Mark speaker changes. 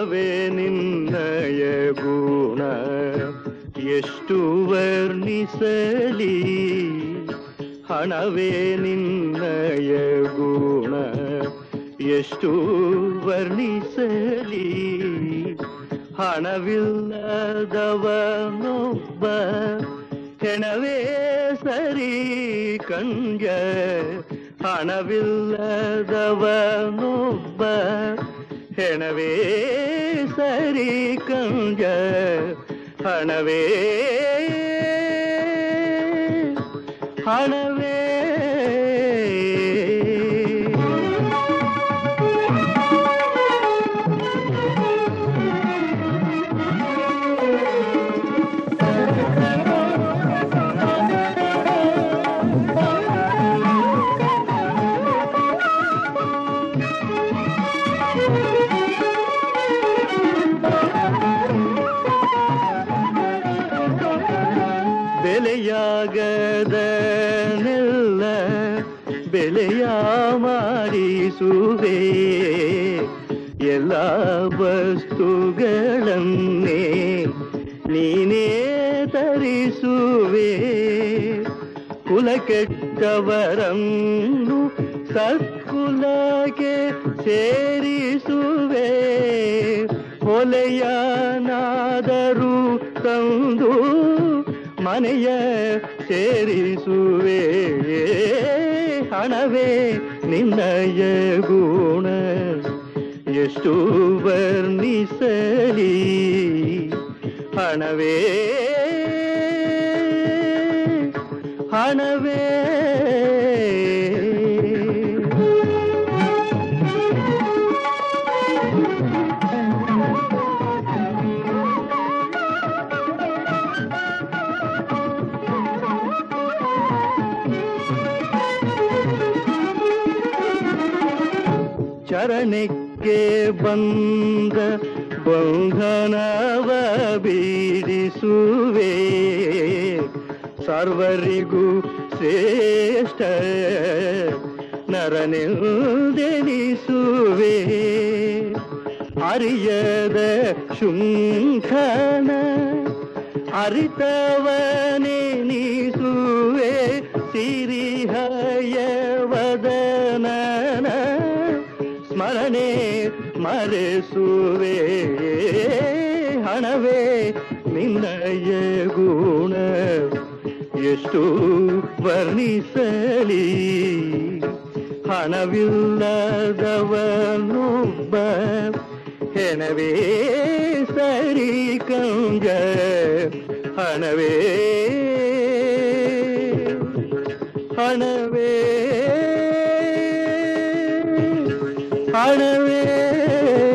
Speaker 1: ಹಣವೇ ನಿನ್ನಯ ಗುಣ ಎಷ್ಟು ವರ್ಣಿಸಲಿ ಹಣವೇ ನಿನ್ನಯ ಗುಣ ಎಷ್ಟು ವರ್ಣಿಸಲಿ ಹಣವಿಲ್ಲದವನೊಬ್ಬ ಹೆಣವೇ ಸರಿ ಕಂಜ ಹಣವಿಲ್ಲದವನೊಬ್ಬ ಹೆಣವೇ ಸರಿ ಕಂಜ ಹಣವೇ ಹಣವೇ ಬೆಲೆಯಾಗದನೆಲ್ಲ ಬೆಲೆಯ ಮಾಡಿಸುವೆ ಎಲ್ಲ ವಸ್ತುಗಳನ್ನೇ ನೀನೇ ತರಿಸುವೆ ಕುಲ ಕೆಟ್ಟವರನ್ನು ಸತ್ಕುಲಕ್ಕೆ ಸೇರಿಸುವೆ ಹೊಲೆಯನಾದರೂ ತಂದು ಮನೆಯ ಸೇರಿಸುವೆ ಹಣವೇ ನಿನ್ನಯ ಗುಣ ಎಷ್ಟು ವರ್ಣಿಸಲಿ ಹಣವೇ ಹಣವೇ ಚರಣಕ್ಕೆ ಬಂದ ಬಂಧನವ ಬೀಡಿಸುವೆ ಸರ್ವರಿಗೂ ಶ್ರೇಷ್ಠ ನರನೆಂದೆನಿಸುವೆ ಅರಿಯದ ಶುಂಖನ ಅರಿತವನೆನಿಸುವೆ ಸಿರಿಹಯವದನನ ಸ್ಮರಣೆ ಮರೆಸುವೆ ಹಣವೇ ನಿನ್ನಯ ಗುಣ ಎಷ್ಟು ವರ್ಣಿಸಲಿ ಹಣವಿಲ್ಲದವನೊಬ್ಬ ಹೆಣವೇ ಸರಿ ಕಂಜ ಹಣವೇ ಹಣವೇ ಹಣವೇ